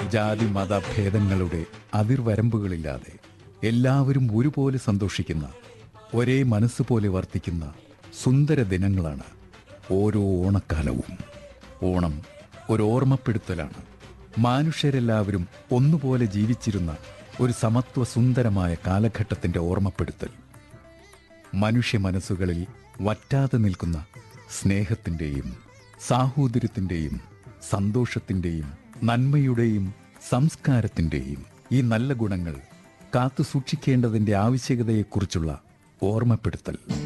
ജാതി മത ഭേദങ്ങളുടെ അതിർവരമ്പുകളില്ലാതെ എല്ലാവരും ഒരുപോലെ സന്തോഷിക്കുന്ന ഒരേ മനസ്സ് പോലെ വർത്തിക്കുന്ന സുന്ദര ദിനങ്ങളാണ് ഓരോ ഓണക്കാലവും ഓണം ഒരു ഓർമ്മപ്പെടുത്തലാണ് മനുഷ്യരെല്ലാവരും ഒന്നുപോലെ ജീവിച്ചിരുന്ന ഒരു സമത്വ സുന്ദരമായ കാലഘട്ടത്തിന്റെ ഓർമ്മപ്പെടുത്തൽ മനുഷ്യ മനസ്സുകളിൽ വറ്റാതെ നിൽക്കുന്ന സ്നേഹത്തിൻ്റെയും സാഹോദര്യത്തിൻ്റെയും സന്തോഷത്തിൻ്റെയും നന്മയുടെയും സംസ്കാരത്തിൻ്റെയും ഈ നല്ല ഗുണങ്ങൾ കാത്തു സൂക്ഷിക്കേണ്ടതിൻ്റെ ആവശ്യകതയെക്കുറിച്ചുള്ള ഓർമ്മപ്പെടുത്തൽ